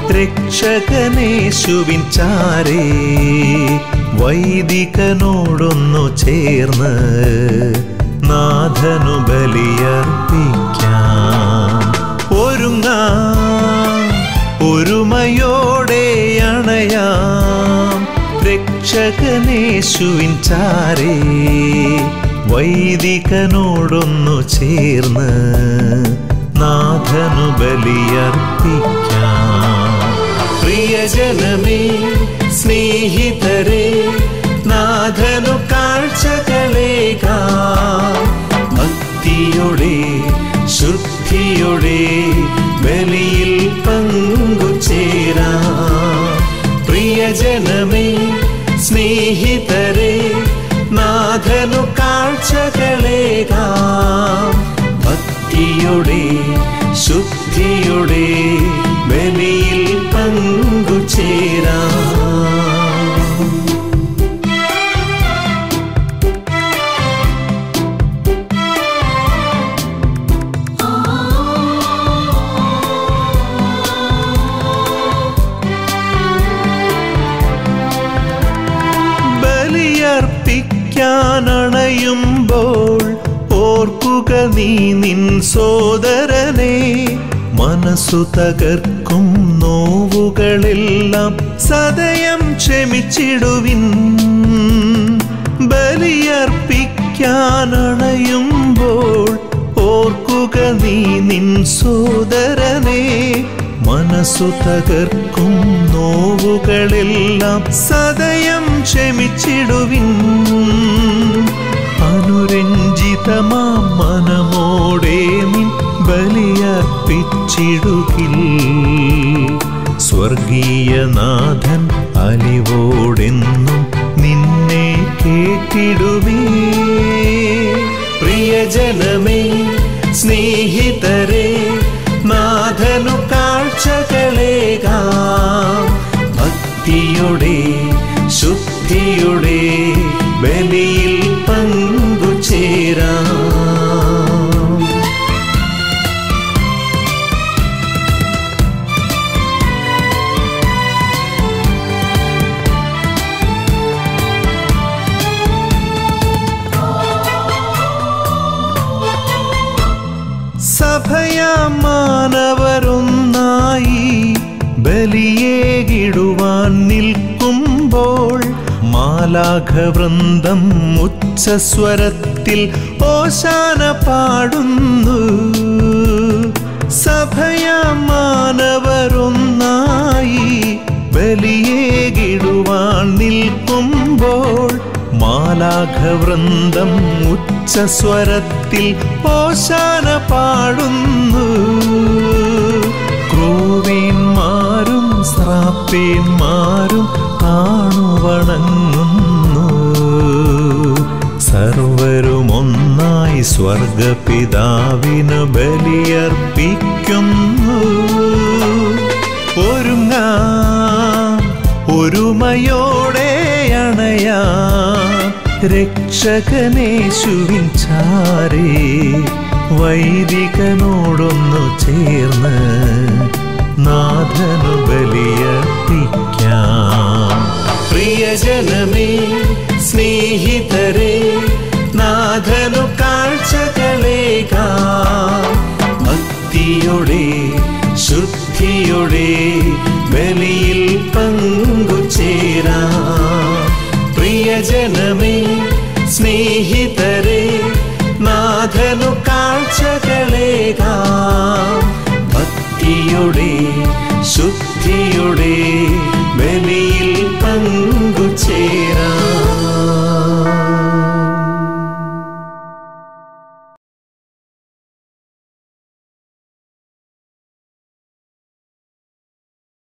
രക്ഷകനേശുവിൻ ചാരേ വൈദികനോടൊന്നു ചേർന്ന് നാഥനു ബലിയർപ്പിക്കാം ഒരുങ്ങാം ഒരുമയോടെ അണയാം രക്ഷകനേശുവിൻ ചാരേ വൈദികനോടൊന്നു ചേർന്ന് നാഥനു ബലിയർപ്പിക്കാം പ്രിയജനമേ സ്നേഹിതരെ നാഥനു കാഴ്ചകളേകാം ഭക്തിയുടെ ശുദ്ധിയുടെ ബലിയിൽ പങ്കുചേരാം പ്രിയജനമേ സ്നേഹിതരെ നാഥനു കാഴ്ചകളേകാം ഭക്തിയുടെ ശുദ്ധിയുടെ ബലിയിൽ പങ്കുചേരാം ബലിയർപ്പിക്കാനണയുമ്പോൾ ഓർക്കുക നീ നിൻ സോദരനെ മനസ്സു തകർക്കും നോവുകളെല്ലാം സദയം ക്ഷമിച്ചിടുവിൻ ബലിയർപ്പിക്കാനണയുമ്പോൾ ഓർക്കുക നീ നിൻ സോദരനെ മനസ്സു തകർക്കും നോവുകളെല്ലാം സദയം ക്ഷമിച്ചിടുവിൻ അനുരഞ്ജിതമാം മനമോടെ നിൻ ബലിയർപ്പിച്ചിടുകിൽ സ്വർഗീയനാഥൻ അലിവോടെന്നും നിന്നെ കേട്ടിടുവേ പ്രിയജനമേ സ്നേഹിതരെ നാഥനു കാഴ്ചകളേകാം ഭക്തിയുടെ ശുദ്ധിയുടെ ബലിയിൽ പങ്കുചേരാം സഭയാമാനവരൊന്നായി ബലിയേകിടുവാൻ നിൽക്കുമ്പോൾ മാലാഘവൃന്ദം ഉച്ചസ്വരത്തിൽ ഓശാന പാടുന്നു സഭയാമാനവരൊന്നായി ബലിയേകിടുവാൻ നിൽക്കുമ്പോൾ മാലാഘവൃന്ദം ഉച്ചസ്വരത്തിൽ ഓശാന പാടുന്നു ക്രൂവേന്മാരും ശ്രാപ്പേന്മാരും കാണുവണങ്ങുന്നു സർവരും ഒന്നായി സ്വർഗപിതാവിന് ബലിയർപ്പിക്കുന്നു ഒരുങ്ങാം ഒരുമയോടെ അണയാം രക്ഷകനേശുവിൻ ചാരേ വൈദികനോടൊന്നു ചേർന്ന് നാഥനു ബലിയർപ്പിക്കാം പ്രിയജനമേ സ്നേഹിതരെ നാഥനു കാഴ്ചകളേകാം ഭക്തിയുടെ ശുദ്ധിയുടെ ബലിയിൽ പങ്കുചേരാം പ്രിയജനമേ സ്നേഹിതരെ നാഥനു കാഴ്ചകളേകാം ഭക്തിയുടെ ശുദ്ധിയുടെ ബലിയിൽ പങ്കുചേരാം